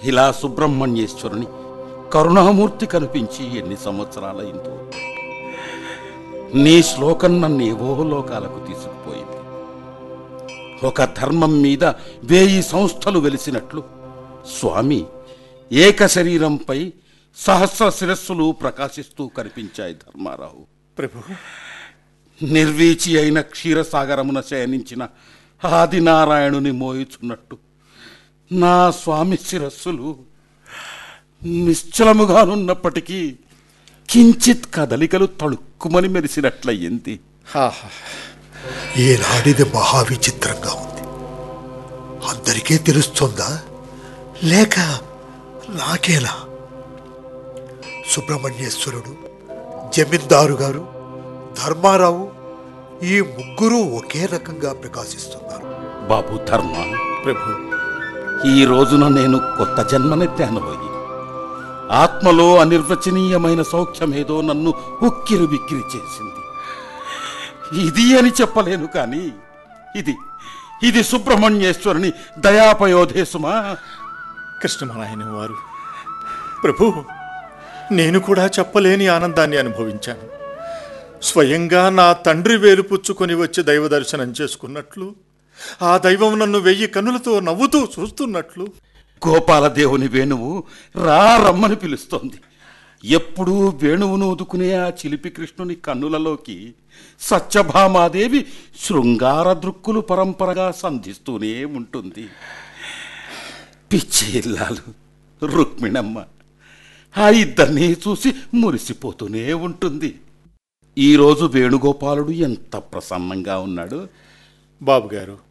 ఇలా సుబ్రహ్మణ్యేశ్వరుని కరుణామూర్తి కనిపించి ఎన్ని సంవత్సరాలైందో నీ శ్లోకం నన్ను ఏవో లోకాలకు తీసుకుపోయింది ఒక ధర్మం మీద వేయి సంస్థలు వెలిసినట్లు స్వామి ఏక శరీరంపై సహస్ర శిరస్సులు ప్రకాశిస్తూ కనిపించాయి ధర్మారావు ప్రభు నిర్వీచి అయిన క్షీరసాగరమున శయనించిన ఆదినారాయణుని మోయుచున్నట్టు నా స్వామి శిరస్సులు నిశ్చలముగానున్నప్పటికీ కించిత్ కదలికలు తళుక్కుమని మెరిసినట్లయింది ఆహా ఈనాడిది మహా విచిత్రంగా ఉంది అందరికీ తెలుస్తుందా లేక నాకేలా సుబ్రహ్మణ్యేశ్వరుడు జమీందారు గారు ధర్మారావు ఈ ముగ్గురు ఒకే రకంగా ప్రకాశిస్తున్నారు బాబు ధర్మ ప్రభు ఈ రోజున నేను కొత్త జన్మనెత్తానబోయి ఆత్మలో అనిర్వచనీయమైన సౌఖ్యమేదో నన్ను ఉక్కిరి బిక్కిరి చేసింది ఇది అని చెప్పలేను కానీ ఇది ఇది సుబ్రహ్మణ్యేశ్వరుని దయాపయోధేశమా కృష్ణమనాయన వారు ప్రభు నేను కూడా చెప్పలేని ఆనందాన్ని అనుభవించాను స్వయంగా నా తండ్రి వేలు పుచ్చుకొని వచ్చి దైవ దర్శనం చేసుకున్నట్లు ఆ దైవం నన్ను వెయ్యి కన్నులతో నవ్వుతూ చూస్తున్నట్లు గోపాలదేవుని వేణువు రా రమ్మని పిలుస్తోంది ఎప్పుడూ వేణువును ఊదుకునే ఆ చిలిపి కృష్ణుని కన్నులలోకి సత్యభామాదేవి శృంగార దృక్కులు పరంపరగా సంధిస్తూనే ఉంటుంది పిచ్చి ఇల్లాలు రుక్మిణమ్మ ఆ ఇద్దరిని చూసి మురిసిపోతూనే ఉంటుంది ఈరోజు వేణుగోపాలుడు ఎంత ప్రసన్నంగా ఉన్నాడు బాబు గారు